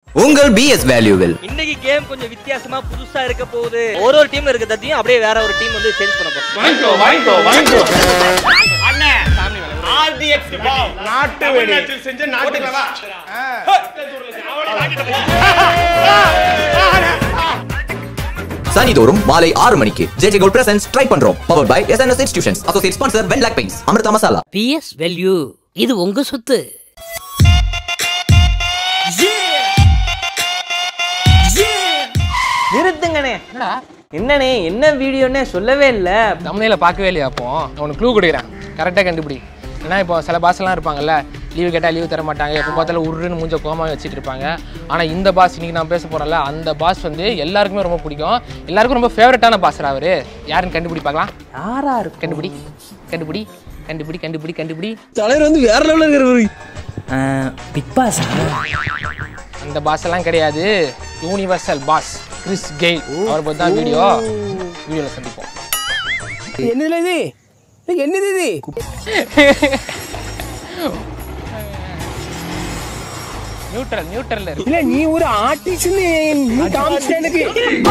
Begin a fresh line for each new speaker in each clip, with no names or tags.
உங்கள் பிஎஸ் வேல்யூவில்
இன்னைக்கு கேம் கொஞ்சம் வித்தியாசமா புதுசா இருக்க போகுது ஒரு ஒரு டீம்ல இருக்க தத்தையும் அப்படியே வேற ஒரு டீம் வந்து சேஞ்ச் பண்ண போறோம்
வாங்கிக்கோ வாங்கிக்கோ வாங்கிக்கோ அண்ணே ஆர்டிஎக்ஸ் நாட்டு வெடி செஞ்ச நாட்டு
சனிதோறும் மாலை ஆறு மணிக்கு ஜேஜே கோல்ட் பிரசன்ஸ் ட்ரை பண்றோம் power by SNS institutions associate sponsor வென் லாக் பெயின்ஸ் அமிர்தா மசாலா
பிஎஸ் வேல்யூ இது உங்க சொத்து
நிறுத்துங்கண்ணே என்னண்ணே என்ன வீடியோன்னே சொல்லவே இல்ல
தமிழில பார்க்கவே இல்லையா அப்போ நான் உனக்கு க்ளூ கொடுக்குறேன் கரெக்டாக கண்டுபிடி ஏன்னா இப்போ சில பாஸ்லாம் இருப்பாங்கல்ல லீவு கேட்டால் லீவு தர மாட்டாங்க எப்போ பார்த்தாலும் உருன்னு மூஞ்ச கோமாவே வச்சுட்டு இருப்பாங்க ஆனால் இந்த பாஸ் இன்னைக்கு நான் பேச போகிறேன்ல அந்த பாஸ் வந்து எல்லாருக்குமே ரொம்ப பிடிக்கும் எல்லாருக்கும் ரொம்ப ஃபேவரட்டான பாஸ்ரா அவர் யாருன்னு கண்டுபிடி பார்க்கலாம்
யாரா இருக்கும்
கண்டுபிடி கண்டுபிடி கண்டுபிடி கண்டுபிடி கண்டுபிடி
தலைவர் வந்து வேற லெவலில் இருக்கிறவர்
பிக் பாஸ்
அந்த பாஸ் எல்லாம் கிடையாது யூனிவர்சல் பாஸ் கிறிஸ் கெயில் அவரை பற்றி தான் வீடியோ வீடியோவில் சந்திப்போம்
என்னதுல இது ஏய், என்னது இது
நியூட்ரல் நியூட்ரல் இருக்கு
இல்ல நீ ஒரு ஆர்டிஸ்ட்னு நீ காமிச்சிட்ட எனக்கு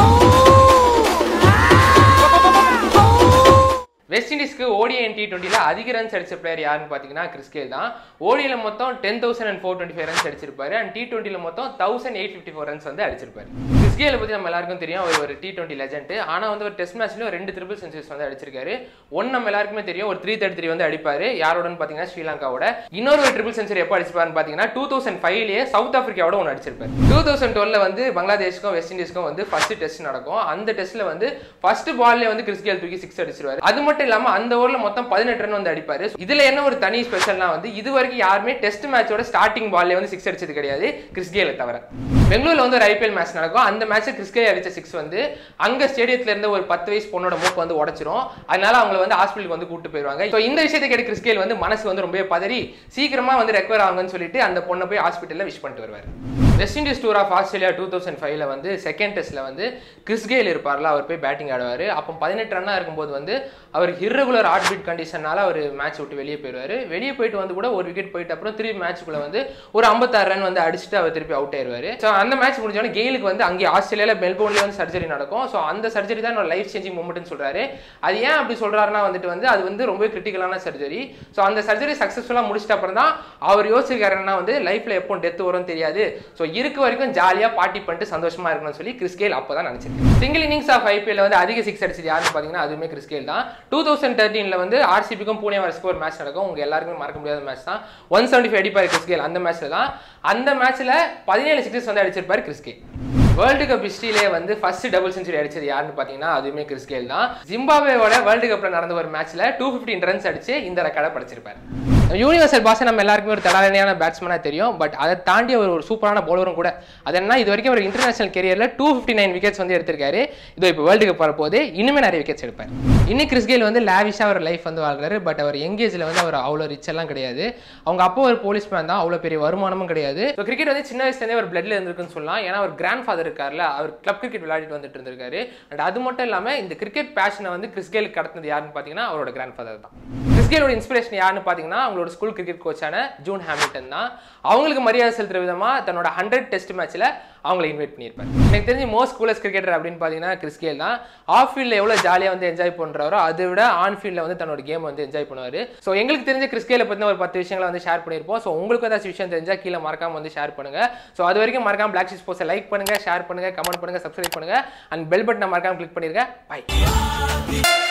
வெஸ்ட் இண்டீஸ்க்கு ஓடிஐ டி டுவெண்ட்டியில் அதிக ரன்ஸ் அடிச்ச பிளேயர் யாருன்னு பார்த்தீங்கன்னா கிறிஸ்கேல் தான் ஓடியில் மொத்தம் ten thousand and four twenty five runs அடிச்சிருப்பாரு அண்ட் டி டுவெண்ட்டியில் மொத்தம் thousand eight fifty four runs வந்து அடிச்சிருப்பாரு கிறிஸ்கேலை பற்றி நம்ம எல்லாருக்கும் தெரியும் அவர் ஒரு டி டுவெண்ட்டி லெஜெண்ட் ஆனால் வந்து ஒரு டெஸ்ட் மேட்ச்லையும் ரெண்டு ட்ரிபிள் சென்ச்சுரிஸ் வந்து அடிச்சிருக்காரு ஒன் நம்ம எல்லாருக்குமே தெரியும் ஒரு த்ரீ தேர்ட்டி த்ரீ வந்து அடிப்பாரு யாரோடன்னு பார்த்தீங்கன்னா ஸ்ரீலங்காவோட இன்னொரு ஒரு ட்ரிபிள் சென்ச்சுரி எப்போ அடிச்சிருப்பாருன்னு பார்த்தீங்கன்னா டூ தௌசண்ட் ஃபைவ்லேயே சவுத் ஆஃப்ரிக்காவோட ஒன்று அடிச்சிருப்பாரு டூ தௌசண்ட் டுவெல்ல வந்து பங்களாதேஷ்க்கும் வெஸ்ட் இண்டீஸ்க்கும் வந்து ஃபர்ஸ்ட் டெஸ்ட் நடக்கும் அந்த டெஸ்ட்ல வந்து ஃபர்ஸ்ட் பால்ல வந்து கிறிஸ்கேல் தூக்கி சிக்ஸ் அடிச்சிருவாரு அது மட்டும் இல்லாம அந்த ஓவர்ல மொத்தம் பதினெட்டு ரன் வந்து அடிப்பாரு இதுல என்ன ஒரு தனி ஸ்பெஷல்னா வந்து இது வரைக்கும் யாருமே டெஸ்ட் மேட்சோட ஸ்டார்டிங் பால்ல வந்து சிக்ஸ் அடிச்சது கிடையாது கிறிஸ்கேல தவிர பெங்களூர்ல வந்து ஒரு ஐபிஎல் மேட்ச் நடக்கும் அந்த மேட்ச் கிறிஸ்கே அடிச்ச சிக்ஸ் வந்து அங்க ஸ்டேடியத்துல இருந்த ஒரு பத்து வயசு பொண்ணோட மூக்கு வந்து உடைச்சிரும் அதனால அவங்களை வந்து ஹாஸ்பிட்டலுக்கு வந்து கூட்டு போயிருவாங்க ஸோ இந்த விஷயத்தை கேட்டு கிறிஸ்கேல் வந்து மனசு வந்து ரொம்ப பதறி சீக்கிரமா வந்து ரெக்கவர் ஆகுங்கன்னு சொல்லிட்டு அந்த பொண்ணை போய் ஹாஸ்பிட்டல்ல விஷ் பண்ணிட்டு வருவார் West Indies tour of Australia two thousand ஃபைவ்ல வந்து செகண்ட் டெஸ்ட்ல வந்து கிறிஸ்கேல் இருப்பார்ல அவர் போய் பேட்டிங் ஆடுவார் அப்போ பதினெட்டு ரன்னா இருக்கும்போது வந்து அவர் irregular ஹார்ட் பீட் கண்டிஷனால அவர் மேட்ச் விட்டு வெளியே போயிடுவார் வெளியே போயிட்டு வந்து கூட ஒரு விக்கெட் போயிட்டு அப்புறம் திருப்பி மேட்ச்க்குள்ள வந்து ஒரு ஐம்பத்தாறு ரன் வந்து அடிச்சுட்டு அவர் திருப்பி அவுட் ஆயிருவாரு ஸோ அந்த மேட்ச் முடிஞ்சோடனே கெயிலுக்கு வந்து அங்கே ஆஸ்திரேலியால மெல்போர்ன்லேயே வந்து சர்ஜரி நடக்கும் ஸோ அந்த சர்ஜரி தான் என்னோட லைஃப் சேஞ்சிங் மூமெண்ட்னு சொல்றாரு அது ஏன் அப்படி சொல்றாருன்னா வந்துட்டு வந்து அது வந்து ரொம்ப கிரிட்டிக்கலான சர்ஜரி ஸோ அந்த சர்ஜரி சக்ஸஸ்ஃபுல்லாக முடிச்சிட்ட அப்புறம் தான் அவர் யோசிச்சிருக்காருன்னா வந்து லைஃப்ல எப்போ டெத் வரும்னு தெரியாது ஸோ இருக்க வரைக்கும் ஜாலியாக பார்ட்டி பண்ணிட்டு சந்தோஷமா இருக்கணும்னு சொல்லி கிறிஸ்கேல் அப்போ தான் நினச்சிருக்கேன் சிங்கிள் இன்னிங்ஸ் ஆஃப் ஐபிஎல் வந்து அதிக சிக்ஸ் அடிச்சது யாருன்னு பார்த்தீங்கன்னா அதுவுமே கிறிஸ்கேல் தான் டூ தௌசண்ட் தேர்ட்டீனில் வந்து ஆர்சிபிக்கும் பூனே வரஸ்க்கு ஒரு மேட்ச் நடக்கும் உங்க எல்லாருக்குமே மறக்க முடியாத மேட்ச் தான் ஒன் செவன்டி ஃபைவ் அடிப்பார் கிறிஸ்கேல் அந்த மேட்ச்ல தான் அந்த மேட்ச்ல பதினேழு சிக்ஸஸ் வந்து அடிச்சிருப்பாரு கிறிஸ்கேல் வேர்ல்டு கப் ஹிஸ்டரியிலே வந்து ஃபர்ஸ்ட் டபுள் செஞ்சுரி அடிச்சது யாருன்னு பார்த்தீங்கன்னா அதுவுமே கிறிஸ்கேல் தான் ஜிம்பாப்வேவோட வேர்ல்டு கப்ல நடந்த ஒரு மேட்ச்ல டூ ஃபிஃப்டின் ரன்ஸ் அடிச்சு இந்த ரெக்கார்டை படிச்சிருப்பாரு யூனிவர்சல் பாஸ் நம்ம எல்லாருக்குமே ஒரு தடாலனையான பேட்ஸ்மேனாக தெரியும் பட் அதை தாண்டி அவர் ஒரு சூப்பரான பவுலரும் கூட அது என்ன இது வரைக்கும் ஒரு இன்டர்நேஷனல் கெரியரில் டூ ஃபிஃப்டி நைன் விக்கெட்ஸ் வந்து எடுத்திருக்காரு இதோ இப்போ வேர்ல்டு கப் வரப்போது இன்னுமே நிறைய விக்கெட்ஸ் எடுப்பார் இன்னைக்கு கிறிஸ்கேல் வந்து லேவிஷாக ஒரு லைஃப் வந்து வாழ்றாரு பட் அவர் எங்கேஜில் வந்து அவர் அவ்வளோ ரிச் எல்லாம் கிடையாது அவங்க அப்போ ஒரு போலீஸ் மேன் தான் அவ்வளோ பெரிய வருமானமும் கிடையாது ஸோ கிரிக்கெட் வந்து சின்ன வயசுலேருந்தே ஒரு பிளட்ல இருந்திருக்குன்னு சொல்லலாம் ஏன்னா அவர் கிராண்ட் ஃபாதர் இருக்கார்ல அவர் கிளப் கிரிக்கெட் விளையாடிட்டு வந்துட்டு இருந்திருக்காரு அண்ட் அது மட்டும் இல்லாமல் இந்த கிரிக்கெட் பேஷனை வந்து கிறிஸ்கேலுக்கு கடத்தினது யாருன்னு பார்த்தீங்கன்னா அவரோட கிராண்ட் ஃபாதர் தான் கிறிஸ்கேலோட இன்ஸ்பிரேஷன் யாருன்னு பார்த்தீங்கன்னா அவங்களோட ஸ்கூல் கிரிக்கெட் கோச்சான ஜூன் ஹாமில்டன் தான் அவங்களுக்கு மரியாதை செலுத்துற விதமா தன்னோட ஹண்ட்ரட் டெஸ்ட் மேட்ச்ல அவங்கள இன்வைட் பண்ணியிருப்பார் எனக்கு தெரிஞ்சு மோஸ்ட் கூலஸ் கிரிக்கெட்டர் அப்படின்னு பார்த்தீங்கன்னா கிறிஸ்கேல் தான் ஆஃப் ஃபீல்டில் எவ்வளோ ஜாலியாக வந்து என்ஜாய் பண்ணுறாரோ அதை விட ஆன் ஃபீல்டில் வந்து தன்னோட கேம் வந்து என்ஜாய் பண்ணுவார் ஸோ எங்களுக்கு தெரிஞ்ச கிறிஸ்கேலை பற்றின ஒரு பத்து விஷயங்களை வந்து ஷேர் பண்ணியிருப்போம் ஸோ உங்களுக்கு ஏதாச்சும் விஷயம் தெரிஞ்சால் கீழே மறக்காம வந்து ஷேர் பண்ணுங்க ஸோ அது வரைக்கும் மறக்காம பிளாக் ஷீஸ் போஸ்ட்டை லைக் பண்ணுங்க ஷேர் பண்ணுங்க கமெண்ட் பண்ணுங்க சப்ஸ்கிரைப் பண்ணுங்க அண்ட் பெல் பட்டனை மறக்காம கிளிக் பண்ணிருங்க பை